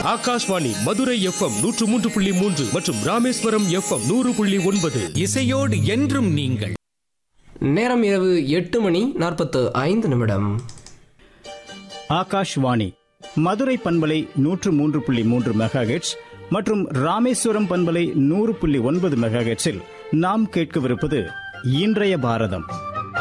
Akashvani Madurai FM நூற்று மூன்று புள்ளி மூன்று மற்றும் ராமேஸ்வரம் எஃப்எம் நூறு புள்ளி ஒன்பது இசையோடு என்றும் நீங்கள் நேரம் இரவு எட்டு மணி நாற்பத்து ஐந்து நிமிடம் ஆகாஷ்வாணி மதுரை பண்பலை நூற்று மூன்று புள்ளி மூன்று மெகாஹெட்ஸ் மற்றும் ராமேஸ்வரம் பண்பலை நூறு புள்ளி ஒன்பது மெகாஹெட்ஸில் நாம் கேட்கவிருப்பது இன்றைய பாரதம்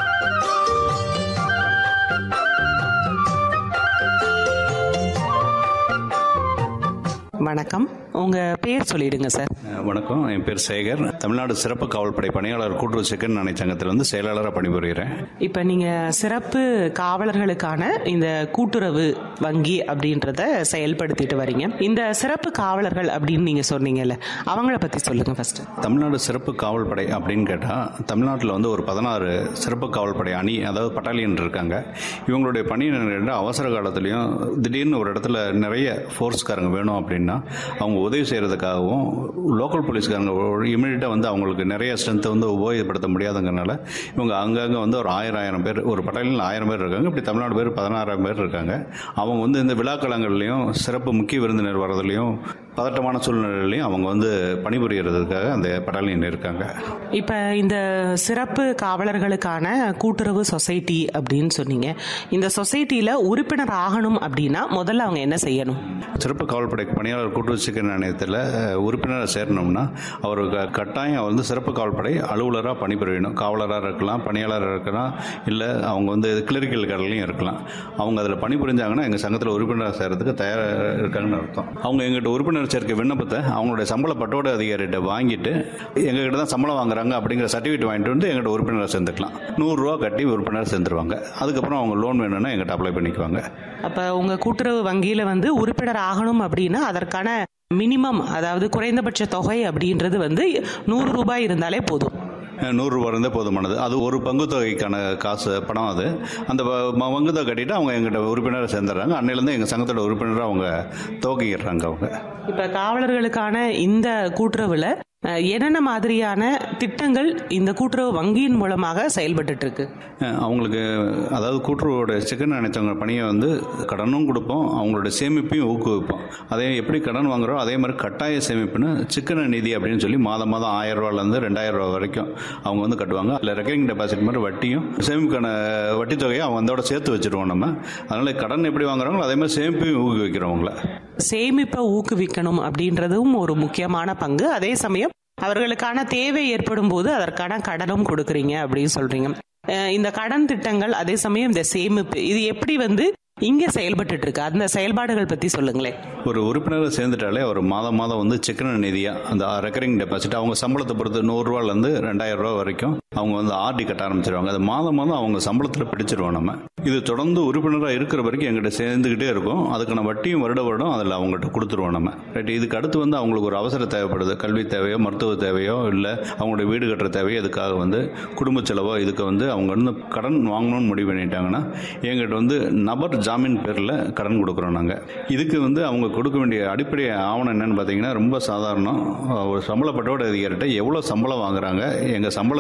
வணக்கம் உங்க பேர் சொல்லிடுங்க சார் வணக்கம் என் பேர் சேகர் தமிழ்நாடு சிறப்பு காவல்படை பணியாளர் கூட்டுறவு செகண்ட் அணை சங்கத்தில் வந்து செயலாளராக பணிபுரிகிறேன் இப்ப நீங்க சிறப்பு காவலர்களுக்கான இந்த கூட்டுறவு வங்கி அப்படின்றத செயல்படுத்திட்டு வரீங்க இந்த சிறப்பு காவலர்கள் அப்படின்னு நீங்க சொன்னீங்கல்ல அவங்கள பத்தி சொல்லுங்க ஃபர்ஸ்ட் தமிழ்நாடு சிறப்பு காவல்படை அப்படின்னு கேட்டால் தமிழ்நாட்டில் வந்து ஒரு பதினாறு சிறப்பு காவல்படை அணி அதாவது பட்டாலியன் இருக்காங்க இவங்களுடைய பணி என்னன்னா அவசர காலத்துலேயும் திடீர்னு ஒரு இடத்துல நிறைய ஃபோர்ஸ்காரங்க வேணும் அப்படின்னா அவங்க உதவி செய்கிறதுக்காகவும் லோக்கல் போலீஸ்காரங்க இமீடியட்டாக வந்து அவங்களுக்கு நிறைய ஸ்ட்ரென்த்தை வந்து உபயோகப்படுத்த முடியாதுங்கிறனால இவங்க அங்கங்கே வந்து ஒரு ஆயிரம் ஆயிரம் பேர் ஒரு பட்டாலியில் ஆயிரம் பேர் இருக்காங்க இப்படி தமிழ்நாடு பேர் பதினாறாயிரம் பேர் இருக்காங்க அவங்க வந்து இந்த விழாக்களங்கள்லையும் சிறப்பு முக்கிய விருந்தினர் வரதுலையும் பதட்டமான சூழ்நிலையிலையும் அவங்க வந்து பணிபுரியறதுக்காக அந்த பட்டாலியன் இருக்காங்க இப்ப இந்த சிறப்பு காவலர்களுக்கான கூட்டுறவு சொசைட்டி அப்படின்னு சொன்னீங்க இந்த சொசைட்டில உறுப்பினர் ஆகணும் அப்படின்னா முதல்ல அவங்க என்ன செய்யணும் சிறப்பு காவல்படை பணியாளர் கூட்டுறவு சிக்கன் நிலையத்தில் உறுப்பினராக சேரணும்னா அவர் க- கட்டாயம் அவர் வந்து சிறப்பு காவல்படை அலுவலராக பணிபுரியணும் காவலராக இருக்கலாம் பணியாளராக இருக்கலாம் இல்லை அவங்க வந்து கிளரிக்கல் கடலையும் இருக்கலாம் அவங்க அதில் பணிபுரிஞ்சாங்கன்னா எங்கள் சங்கத்தில் உறுப்பினராக சேர்றதுக்கு தயாராக இருக்காங்கன்னு அர்த்தம் அவங்க எங்கிட்ட உறுப்பினர் சேர்க்க விண்ணப்பத்தை அவங்களுடைய சம்பள பட்டோட அதிகாரிகிட்ட வாங்கிட்டு எங்ககிட்ட தான் சம்பளம் வாங்குறாங்க அப்படிங்கிற சர்டிஃபிகேட் வாங்கிட்டு வந்து எங்கிட்ட உறுப்பினராக சேர்ந்துக்கலாம் நூறுரூவா கட்டி உறுப்பினர் சேர்ந்துருவாங்க அதுக்கப்புறம் அவங்க லோன் வேணும்னா எங்கிட்ட அப்ளை பண்ணிக்குவாங்க அப்ப உங்க கூட்டுறவு வங்கியில வந்து உறுப்பினர் ஆகணும் அப்படின்னா அதற்கான மினிமம் அதாவது குறைந்தபட்ச தொகை அப்படின்றது வந்து நூறு ரூபாய் இருந்தாலே போதும் நூறுரூவா இருந்தே போதுமானது அது ஒரு பங்கு தொகைக்கான காசு பணம் அது அந்த ப- ம- பங்கு தொகை கட்டிட்டு அவங்க எங்கிட்ட உறுப்பினரை சேர்ந்துடுறாங்க அன்னையிலேருந்து எங்கள் சங்கத்தோட உறுப்பினராக அவங்க துவக்கிடுறாங்க அவங்க இப்ப காவலர்களுக்கான இந்த கூட்டுறவுல அஹ், என்னென்ன மாதிரியான திட்டங்கள் இந்த கூட்டுறவு வங்கியின் மூலமாக செயல்பட்டு இருக்கு அஹ் அவங்களுக்கு அதாவது கூட்டுறவோட சிக்கன் நினைச்சவங்க பணியை வந்து கடனும் கொடுப்போம் அவங்களோட சேமிப்பையும் ஊக்குவிப்போம் அதே எப்படி கடன் வாங்குறோம் அதே மாதிரி கட்டாய சேமிப்புன்னு சிக்கன நிதி அப்படின்னு சொல்லி மாதம் மாதம் ஆயிரம் ரூபாயிலேருந்து ரெண்டாயிரம் ரூபா வரைக்கும் அவங்க வந்து கட்டுவாங்க அதில் ரெக்கரிங் டெபாசிட் மாதிரி வட்டியும் சேமிப்புக்கான வட்டி தொகையை அவங்க அதோட சேர்த்து வச்சிருவோம் நம்ம அதனால கடன் எப்படி வாங்குறாங்களோ அதே மாதிரி சேமிப்பையும் ஊக்குவிக்கிறவங்கள சேமிப்பை ஊக்குவிக்கணும் அப்படின்றதும் ஒரு முக்கியமான பங்கு அதே சமயம் அவர்களுக்கான தேவை ஏற்படும் போது அதற்கான கடனும் கொடுக்குறீங்க அப்படின்னு சொல்றீங்க அஹ், இந்த கடன் திட்டங்கள் அதே சமயம் இந்த சேமிப்பு இது எப்படி வந்து இங்க செயல்பட்டு இருக்கு அந்த செயல்பாடுகள் பத்தி சொல்லுங்களேன் ஒரு உறுப்பினரை சேர்ந்துட்டாலே ஒரு மாதம் மாதம் வந்து சிக்கன நிதியாக அந்த ரெக்கரிங் டெபாசிட் அவங்க சம்பளத்தை பொறுத்து நூறுரூவாலேருந்து ரெண்டாயிரம் ரூபா வரைக்கும் அவங்க வந்து ஆர்டி கட்ட ஆரம்பிச்சிருவாங்க அது மாதம் மாதம் அவங்க சம்பளத்தில் பிடிச்சிருவோம் நம்ம இது தொடர்ந்து உறுப்பினராக இருக்கிற வரைக்கும் எங்கிட்ட சேர்ந்துக்கிட்டே இருக்கும் அதுக்கான வட்டியும் வருட வருடம் அதில் அவங்ககிட்ட கொடுத்துருவோம் நம்ம ரைட் இதுக்கு அடுத்து வந்து அவங்களுக்கு ஒரு அவசர தேவைப்படுது கல்வி தேவையோ மருத்துவ தேவையோ இல்லை அவங்களுடைய வீடு கட்டுற தேவையோ இதுக்காக வந்து குடும்ப செலவோ இதுக்கு வந்து அவங்க வந்து கடன் வாங்கணும்னு முடிவு பண்ணிட்டாங்கன்னா எங்கிட்ட வந்து நபர் ஜாமீன் பேரில் கடன் கொடுக்குறோம் நாங்கள் இதுக்கு வந்து அவங்க கொடுக்க வேண்டிய அடிப்படை ஆவணம் என்னன்னு பார்த்தீங்கன்னா ரொம்ப சாதாரணம் ஒரு சம்பளப்பட்டோட அதிகாரிட்ட எவ்வளோ சம்பளம் வாங்குறாங்க எங்கள் சம்பள